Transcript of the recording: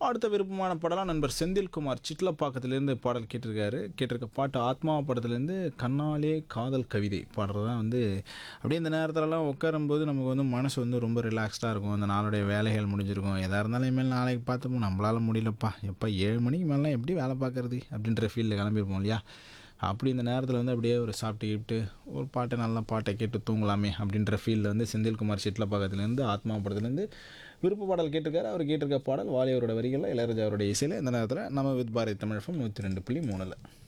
அடுத்த விருப்பமான படம்லாம் நண்பர் செந்தில்குமார் சிட்லப்பாக்கத்துலேருந்து பாடல் கேட்டிருக்காரு கேட்டிருக்க பாட்டு ஆத்மா படத்துலேருந்து கண்ணாலே காதல் கவிதை பாடுறது தான் வந்து அப்படியே இந்த நேரத்துலலாம் உட்காரும்போது நமக்கு வந்து மனசு வந்து ரொம்ப ரிலாக்ஸ்டாக இருக்கும் அந்த நாளுடைய வேலைகள் முடிஞ்சிருக்கும் எதாக இருந்தாலும் இனிமேல் நாளைக்கு பார்த்துப்போம் நம்மளால் முடியலப்பா எப்போ ஏழு மணிக்கு மேலாம் எப்படி வேலை பார்க்குறது அப்படின்ற ஃபீல்டில் கிளம்பியிருப்போம் இல்லையா அப்படி இந்த நேரத்தில் வந்து அப்படியே ஒரு சாப்பிட்டு கிப்ட்டு ஒரு பாட்டை நல்ல பாட்டை கேட்டு தூங்கலாமே அப்படின்ற ஃபீல்டில் வந்து செந்தில்குமார் சிட்லப்பாக்கத்துலேருந்து ஆத்மா படத்துலேருந்து விருப்ப பாடல் கேட்டிருக்காரு அவர் கேட்டிருக்க பாடல் வாலியவரோட வரிகளில் இளையராஜா அவருடைய இசையில் இந்த நேரத்தில் நம்ம வித் பாரதி தமிழ் நூற்றி ரெண்டு புள்ளி மூணில்